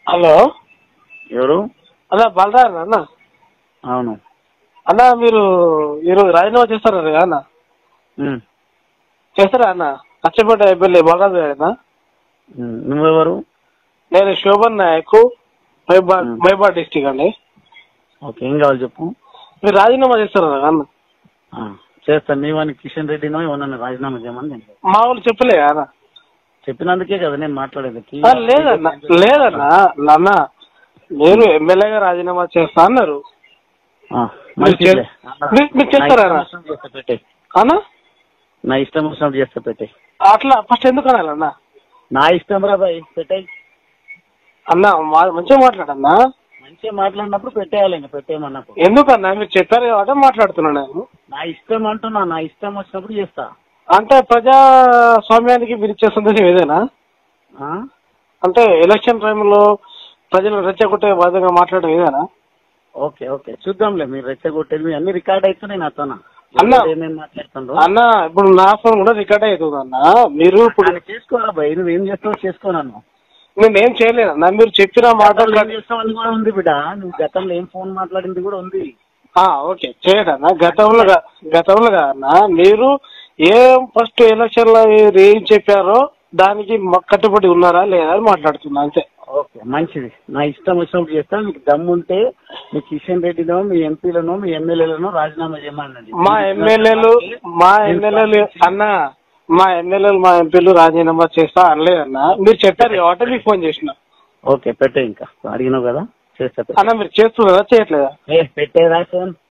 Hello ఎవరు అన్న బలరారు అన్న అవును అన్న మీరు ఈరోజు రాజీనామా చేస్తారా కదా అన్న ఉమ్, చేస్తారా అన్న అచ్చపేట ఎమ్మెల్యే బలరాజు గారేనా ఉమ్, నువ్వెవరు నేను శోభన్ నాయక్ మైబాద్ మ్. మైబాద్ డిస్టిక్ అండి ఓకే ఏం కావాలి చెప్పు మీరు రాజీనామా చేస్తారా కదా అన్న ఆ, చేస్తాను నీవని కిషన్ రెడ్డినో ఏమన్నా రాజీనామా చేయమని నేను మా వాళ్ళు చెప్పలే అన్న చెప్పినందుకే కదా నేను మాట్లాడేది ఆ, లేదన్న లేదన్న అన్న మీరు ఎమ్మెల్యేగా రాజీనామా చేస్తా అన్నారు ఆ, మీరు మంచిదిలే. చే- మీరు- మీరు నా చేస్తారా? ఇష్టం వచ్చినప్పుడు చేస్తా పెట్టే అన్న నా ఇష్టం వచ్చినప్పుడు చేస్తా పెట్టే అట్లా ఫస్ట్ ఎందుకు అనాలన్న నా ఇష్టం రా బాయ్ పెట్టే అన్న మా- మంచిగా మాట్లాడన్నా మంచిగా మాట్లాడినప్పుడు పెట్టేయాలి ఇంకా పెట్టేయమన్నప్పుడు ఎందుకన్నా మీరు చెప్పారు కాబట్టి మాట్లాడుతున్నాను నేను నా ఇష్టం అంటున్నా నా ఇష్టం వచ్చినప్పుడు చేస్తా అంటే ప్రజాస్వామ్యానికి మీరు ఇచ్చే సందేశం ఏదేనా ఆ? అంటే ఎలక్షన్ టైంలో ప్రజలు రెచ్చగొట్టే విధంగా మాట్లాడడం ఏదేనా ఓకే ఓకే చూద్దాంలే మీరు రెచ్చగొట్టేది మీ అన్ని రికార్డ్ అవుతున్నాయి నాతోన అన్న. ఏమేమి మాట్లాడుతుండ్రో అన్న ఇప్పుడు నా ఫోన్ కూడా రికార్డ్ అవుతుంది అన్న మీరు ఇప్పుడు అది చేసుకోరా భయ్ నువ్వు ఏం చేస్తావు చేసుకో నన్ను నేను ఏం చేయలేదన్న మీరు చెప్పిన మాటలు ఏం చేస్తావు అని కూడా ఉంది బిడ్డ నువ్వు గతంలో ఏం ఫోన్ మాట్లాడింది కూడా ఉంది ఆ, ఓకే చేయడన్నా గతంలో గా- గతంలో అన్న మీరు ఏం ఫస్ట్ ఎలక్షన్ లో మీరు ఏం చెప్పారో దానికి మ- కట్టుబడి ఉన్నారా లేదా అని మాట్లాడుతున్నా అంతే ఓకే మంచిది నా ఇష్టం వచ్చినప్పుడు చేస్తా మీకు దమ్ము ఉంటే మీ కిషన్ రెడ్డినో మీ ఎంపీలనో మీ ఎమ్మెల్యేలనో రాజీనామా చేయమనండి మా ఎమ్మెల్యేలు మా ఎమ్మెల్యేలు అన్న మా ఎమ్మెల్యేలు మా ఎంపీలు రాజీనామా చేస్తా అనలేదన్న మీరు చెప్పారు కాబట్టి మీకు ఫోన్ చేసిన ఓకే పెట్టే ఇంకా అడిగినావు కదా చేస్తా పెట్టే. అన్న మీరు చేస్తున్నారా చేయట్లేదా ఏ పెట్టేరా ఫోన్